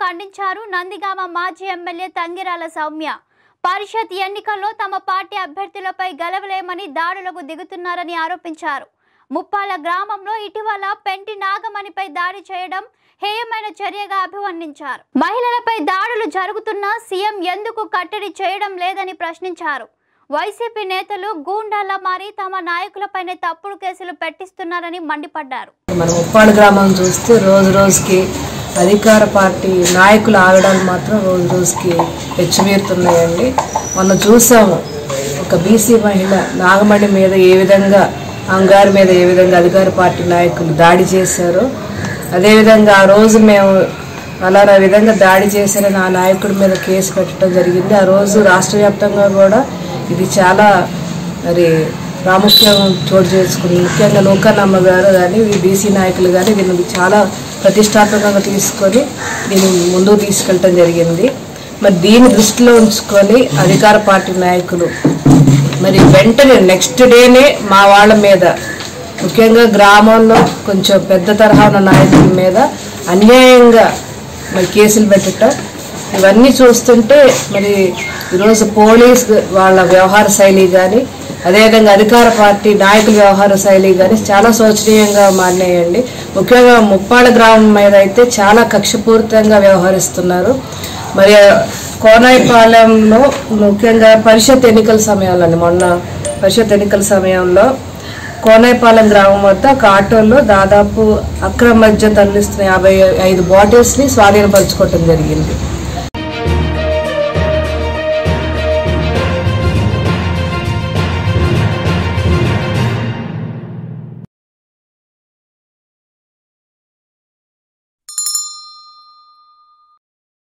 ఖండించారు నందిగామ మాజీ ఎమ్మెల్యే తంగిరాల సౌమ్య పరిషత్ ఎన్నికల్లో తమ పార్టీ అభ్యర్థులపై గెలవలేమని దాడులకు దిగుతున్నారని ఆరోపించారు ముప్పాల గ్రామంలో ఇటీవల పెంటి నాగమణిపై దాడి చేయడం హేయమైన చర్యగా అభివర్ణించారు మహిళలపై దాడులు జరుగుతున్నా సీఎం ఎందుకు కట్టడి చేయడం లేదని ప్రశ్నించారు వైసీపీ నేతలు గూండాలా మారి తమ నాయకులపైనే తప్పుడు కేసులు పెట్టిస్తున్నారని మండిపడ్డారు మన ఉప్పాడు గ్రామం చూస్తే రోజు రోజుకి అధికార పార్టీ నాయకుల ఆగడాలు మాత్రం రోజు రోజుకి పెచ్చుమీరుతున్నాయండి మొన్న చూసాము ఒక బీసీ మహిళ నాగమణి మీద ఏ విధంగా అంగారి మీద ఏ విధంగా అధికార పార్టీ నాయకులు దాడి చేశారో అదేవిధంగా ఆ రోజు మేము అలా ఆ విధంగా దాడి చేశారని ఆ నాయకుడి మీద కేసు పెట్టడం జరిగింది ఆ రోజు రాష్ట్ర వ్యాప్తంగా కూడా ఇది చాలా మరి ప్రాముఖ్యం చోటు చేసుకుని ముఖ్యంగా నూకన్నమ్మ గారు కానీ ఈ బీసీ నాయకులు కానీ దీన్ని చాలా ప్రతిష్టాత్మకంగా తీసుకొని దీన్ని ముందుకు తీసుకెళ్ళటం జరిగింది మరి దీన్ని దృష్టిలో ఉంచుకొని అధికార పార్టీ నాయకులు మరి వెంటనే నెక్స్ట్ డేనే మా వాళ్ళ మీద ముఖ్యంగా గ్రామంలో కొంచెం పెద్ద తరహా ఉన్న నాయకుల మీద అన్యాయంగా మరి కేసులు పెట్టడం ఇవన్నీ చూస్తుంటే మరి ఈరోజు పోలీస్ వాళ్ళ వ్యవహార శైలి కానీ అదేవిధంగా అధికార పార్టీ నాయకుల వ్యవహార శైలి కానీ చాలా శోచనీయంగా మారినాయండి ముఖ్యంగా ముప్పాళ్ళ గ్రామం మీద అయితే చాలా కక్షపూరితంగా వ్యవహరిస్తున్నారు మరి కోనాయిపాలెంలో ముఖ్యంగా పరిషత్ ఎన్నికల సమయంలో మొన్న పరిషత్ ఎన్నికల సమయంలో కోనాయిపాలెం గ్రామం వద్ద ఒక ఆటోలో దాదాపు అక్రమ మద్యం తరలిస్తున్న యాభై ఐదు బాటిల్స్ని స్వాధీనపరచుకోవటం జరిగింది